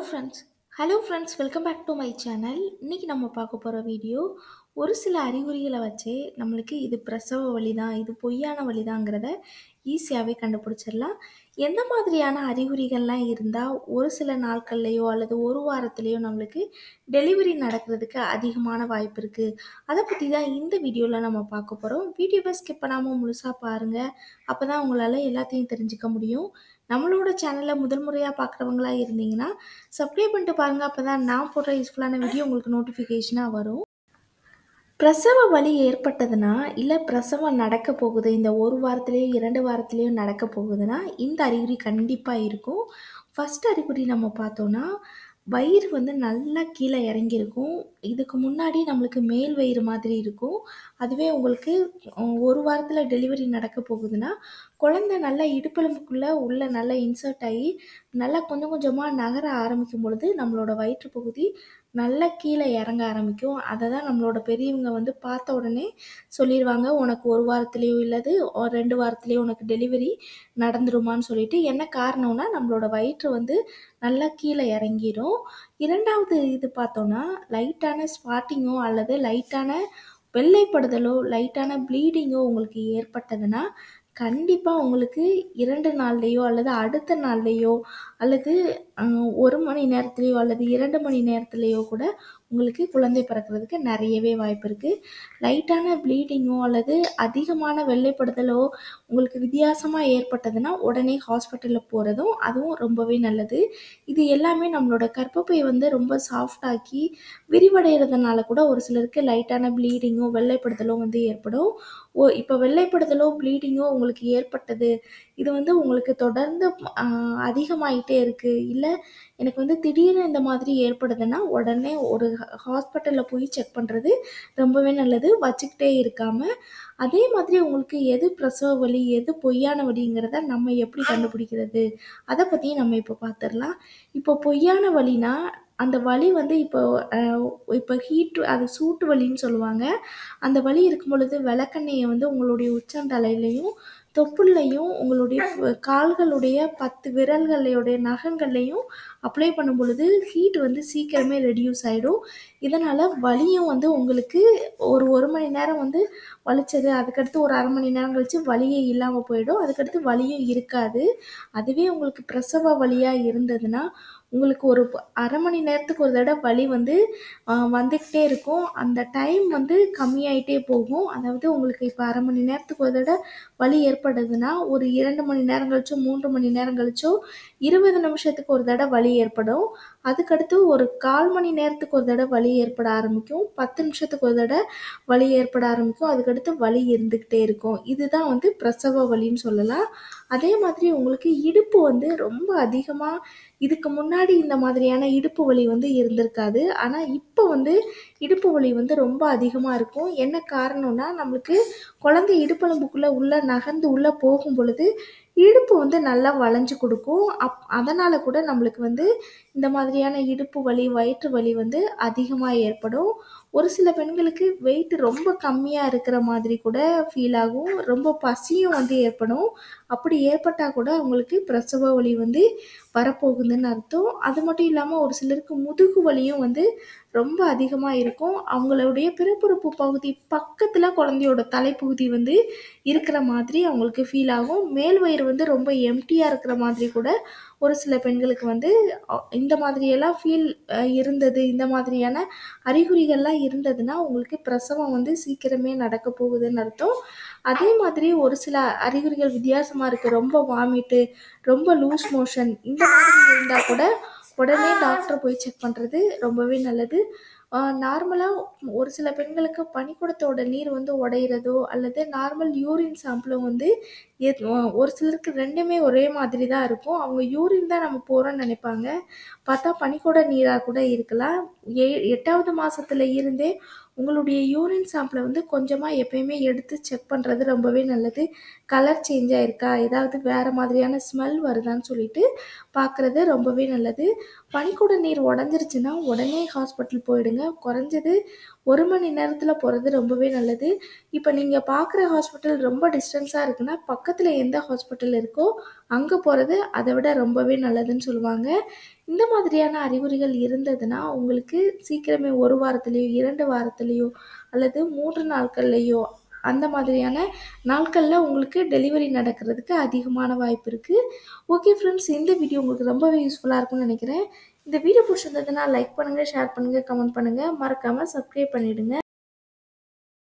friends hello friends welcome back to my channel இன்றைக்கி நம்ம பார்க்க போகிற வீடியோ ஒரு சில அறிகுறிகளை வச்சே நம்மளுக்கு இது பிரசவ வலி தான் இது பொய்யான வலி தாங்கிறத ஈஸியாகவே கண்டுபிடிச்சிடலாம் எந்த மாதிரியான அறிகுறிகள்லாம் இருந்தால் ஒரு சில நாட்கள்லையோ அல்லது ஒரு வாரத்துலேயோ நம்மளுக்கு டெலிவரி நடக்கிறதுக்கு அதிகமான வாய்ப்பு இருக்குது அதை பற்றி தான் இந்த வீடியோவில் நம்ம பார்க்க போகிறோம் வீடியோவை ஸ்கிப் பண்ணாமல் முழுசாக பாருங்கள் அப்போ தான் உங்களால் எல்லாத்தையும் தெரிஞ்சுக்க முடியும் நம்மளோட சேனலில் முதல் முறையாக பார்க்குறவங்களா இருந்தீங்கன்னா சப்ஸ்கிரைப் பண்ணிட்டு பாருங்கள் அப்போ தான் நான் போடுற யூஸ்ஃபுல்லான வீடியோ உங்களுக்கு நோட்டிஃபிகேஷனாக வரும் பிரசவ வலி ஏற்பட்டதுன்னா இல்லை பிரசவம் நடக்க போகுது இந்த ஒரு வாரத்துலேயோ இரண்டு வாரத்துலேயோ நடக்க போகுதுன்னா இந்த அறிகுறி கண்டிப்பாக இருக்கும் ஃபஸ்ட் அறிகுறி நம்ம பார்த்தோன்னா வயிறு வந்து நல்லா கீழே இறங்கியிருக்கும் இதுக்கு முன்னாடி நம்மளுக்கு மேல் வயிறு மாதிரி இருக்கும் அதுவே உங்களுக்கு அஹ், ஒரு வாரத்தில் டெலிவரி நடக்க போகுதுன்னா குழந்தை நல்லா இடுப்பெலும்புக்குள்ளே உள்ளே நல்லா இன்சர்ட் ஆகி நல்லா கொஞ்சம் கொஞ்சமாக நகர ஆரம்பிக்கும் பொழுது நம்மளோட வயிற்று பகுதி நல்லா கீழே இறங்க ஆரம்பிக்கும் அதை தான் நம்மளோட பெரியவங்க வந்து பார்த்த உடனே சொல்லிடுவாங்க உனக்கு ஒரு வாரத்துலேயோ இல்லது ஒரு ரெண்டு வாரத்துலேயோ உனக்கு டெலிவரி நடந்துருமான்னு சொல்லிட்டு என்ன காரணம்னா நம்மளோட வயிற்று வந்து நல்லா கீழே இறங்கிரும் இரண்டாவது இது பார்த்தோன்னா லைட்டான ஸ்பாட்டிங்கோ அல்லது லைட்டான வெள்ளைப்படுதலோ லைட்டான ப்ளீடிங்கோ உங்களுக்கு ஏற்பட்டதுன்னா கண்டிப்பாக உங்களுக்கு இரண்டு நாள்லேயோ அல்லது அடுத்த நாள்லேயோ அல்லது அஹ், ஒரு மணி நேரத்துலேயோ அல்லது இரண்டு மணி நேரத்துலேயோ கூட உங்களுக்கு குழந்தை பிறக்கிறதுக்கு நிறையவே வாய்ப்பு இருக்குது லைட்டான ப்ளீடிங்கோ அல்லது அதிகமான வெள்ளைப்படுதலோ உங்களுக்கு வித்தியாசமாக ஏற்பட்டதுன்னா உடனே ஹாஸ்பிட்டலில் போகிறதும் அதுவும் ரொம்பவே நல்லது இது எல்லாமே நம்மளோட கர்ப்பப்பை வந்து ரொம்ப சாஃப்டாக்கி விரிவடைகிறதுனால கூட ஒரு சிலருக்கு லைட்டான ப்ளீடிங்கோ வெள்ளைப்படுதலோ வந்து ஏற்படும் ஓ இப்போ வெள்ளைப்படுதலோ ப்ளீடிங்கோ உங்களுக்கு ஏற்பட்டது இது வந்து உங்களுக்கு தொடர்ந்து ஆஹ், அதிகமாயிட்டே இருக்குது இல்லை எனக்கு வந்து திடீர்னு இந்த மாதிரி ஏற்படுதுன்னா உடனே ஒரு ஹாஸ்பிட்டலில் போய் செக் பண்ணுறது ரொம்பவே நல்லது வச்சுக்கிட்டே இருக்காமல் அதே மாதிரி உங்களுக்கு எது பிரசவ வலி எது பொய்யான வலிங்கிறத நம்ம எப்படி கண்டுபிடிக்கிறது அதை பற்றியும் நம்ம இப்போ பார்த்துடலாம் இப்போ பொய்யான வலினா அந்த வலி வந்து இப்போ அஹ், இப்போ ஹீட் அது சூட்டு வலின்னு சொல்லுவாங்க அந்த வலி இருக்கும் பொழுது விளக்கெண்ணெயை வந்து உங்களுடைய உச்சந்தலையிலையும் தொப்புள்ளையும் உங்களுடைய ஃப- கால்களுடைய பத்து விரல்களுடைய நகங்கள்லையும் அப்ளை பண்ணும் பொழுது ஹீட் வந்து சீக்கிரமே ரெடியூஸ் ஆகிடும் இதனால் வலியும் வந்து உங்களுக்கு ஒரு ஒரு மணி நேரம் வந்து வலிச்சது அதுக்கடுத்து ஒரு அரை மணி நேரம் கழித்து வலியே இல்லாமல் போயிடும் அதுக்கடுத்து வலியும் இருக்காது அதுவே உங்களுக்கு பிரசவ வலியாக இருந்ததுன்னா உங்களுக்கு ஒரு ப- அரை மணி நேரத்துக்கு ஒரு தடவை வலி வந்து ஆஹ், வந்துக்கிட்டே இருக்கும் அந்த டைம் வந்து கம்மியாயிட்டே போகும் அதாவது உங்களுக்கு இப்போ அரை மணி நேரத்துக்கு ஒரு தடவை வலி ஏற்படுதுன்னா ஒரு இரண்டு மணி நேரம் கழிச்சோ மூன்று மணி நேரம் கழிச்சோ இருபது நிமிஷத்துக்கு ஒரு தடவை வலி ஏற்படும் அதுக்கடுத்து ஒரு கால் மணி நேரத்துக்கு ஒரு தடவை வலி ஏற்பட ஆரம்பிக்கும் பத்து நிமிஷத்துக்கு ஒரு தடவை வலி ஏற்பட ஆரம்பிக்கும் அதுக்கடுத்து வலி இருந்துக்கிட்டே இருக்கும் இதுதான் வந்து பிரசவ வலின்னு சொல்லலாம் அதே மாதிரி உங்களுக்கு இடுப்பு வந்து ரொம்ப அதிகமாக இதுக்கு முன்னாடி இந்த மாதிரியான இடுப்பு வலி வந்து இருந்திருக்காது ஆனால் இப்போ வந்து இடுப்பு வலி வந்து ரொம்ப அதிகமாக இருக்கும் என்ன காரணம்னா நம்மளுக்கு குழந்தை இடுப்பெலும்புக்குள்ளே உள்ளே நகர்ந்து உள்ளே போகும் பொழுது இடுப்பு வந்து நல்லா வளைஞ்சு கொடுக்கும் அப் அதனால் கூட நம்மளுக்கு வந்து இந்த மாதிரியான இடுப்பு வலி வயிற்று வலி வந்து அதிகமாக ஏற்படும் ஒரு சில பெண்களுக்கு வெயிட் ரொம்ப கம்மியாக இருக்கிற மாதிரி கூட ஃபீல் ஆகும் ரொம்ப பசியும் வந்து ஏற்படும் அப்படி ஏற்பட்டால் கூட அவங்களுக்கு பிரசவ வலி வந்து வரப்போகுதுன்னு அர்த்தம் அது மட்டும் இல்லாமல் ஒரு சிலருக்கு முதுகு வலியும் வந்து ரொம்ப அதிகமாக இருக்கும் அவங்களுடைய பிறப்புறுப்பு பகுதி பக்கத்தில் குழந்தையோட தலைப்பகுதி வந்து இருக்கிற மாதிரி அவங்களுக்கு ஃபீல் ஆகும் மேல் வயிறு வந்து ரொம்ப எம்டியாக இருக்கிற மாதிரி கூட ஒரு சில பெண்களுக்கு வந்து அ- இந்த மாதிரியெல்லாம் ஃபீல் இருந்தது இந்த மாதிரியான அறிகுறிகள்லாம் இருந்ததுன்னா உங்களுக்கு பிரசவம் வந்து சீக்கிரமே நடக்க போகுதுன்னு அர்த்தம் அதே மாதிரி ஒரு சில அறிகுறிகள் வித்தியாசமாக இருக்குது ரொம்ப வாமிட்டு ரொம்ப லூஸ் மோஷன் இந்த மாதிரி இருந்தால் கூட உடனே டாக்டர் போய் செக் பண்ணுறது ரொம்பவே நல்லது நார்மலாக ஒரு சில பெண்களுக்கு பனிக்கூடத்தோட நீர் வந்து உடையிறதோ அல்லது நார்மல் யூரின் சாம்பிளும் வந்து எத்- ஒரு சிலருக்கு ரெண்டுமே ஒரே மாதிரி தான் இருக்கும் அவங்க யூரின் தான் நம்ம போகிறோம்னு நினைப்பாங்க பார்த்தா பனிக்கூட நீராக கூட இருக்கலாம் ஏ எட்டாவது மாதத்துல இருந்தே உங்களுடைய யூரின் சாம்பிளை வந்து கொஞ்சமாக எப்பயுமே எடுத்து செக் பண்ணுறது ரொம்பவே நல்லது கலர் சேஞ்ச் ஆயிருக்கா ஏதாவது வேறு மாதிரியான ஸ்மெல் வருதான்னு சொல்லிட்டு பார்க்குறது ரொம்பவே நல்லது பனிக்கூட நீர் உடஞ்சிருச்சுன்னா உடனே ஹாஸ்பிட்டல் போயிடுங்க குறைஞ்சது ஒரு மணி நேரத்தில் போகிறது ரொம்பவே நல்லது இப்போ நீங்கள் பார்க்குற ஹாஸ்பிட்டல் ரொம்ப டிஸ்டன்ஸாக இருக்குன்னா பக்கத்தில் எந்த ஹாஸ்பிட்டல் இருக்கோ அங்கே போகிறது அதை விட ரொம்பவே நல்லதுன்னு சொல்லுவாங்க இந்த மாதிரியான அறிகுறிகள் இருந்ததுன்னா உங்களுக்கு சீக்கிரமே ஒரு வாரத்துலேயோ இரண்டு வாரத்துலேயோ அல்லது மூன்று நாட்கள்லேயோ அந்த மாதிரியான நாட்களில் உங்களுக்கு டெலிவரி நடக்கிறதுக்கு அதிகமான வாய்ப்பு இருக்குது ஓகே ஃப்ரெண்ட்ஸ் இந்த வீடியோ உங்களுக்கு ரொம்பவே யூஸ்ஃபுல்லாக இருக்கும்னு நினைக்கிறேன் இந்த வீடியோ பிடிச்சிருந்ததுன்னா லைக் பண்ணுங்கள் ஷேர் பண்ணுங்கள் கமெண்ட் பண்ணுங்கள் மறக்காமல் சப்ஸ்கிரைப் பண்ணிவிடுங்க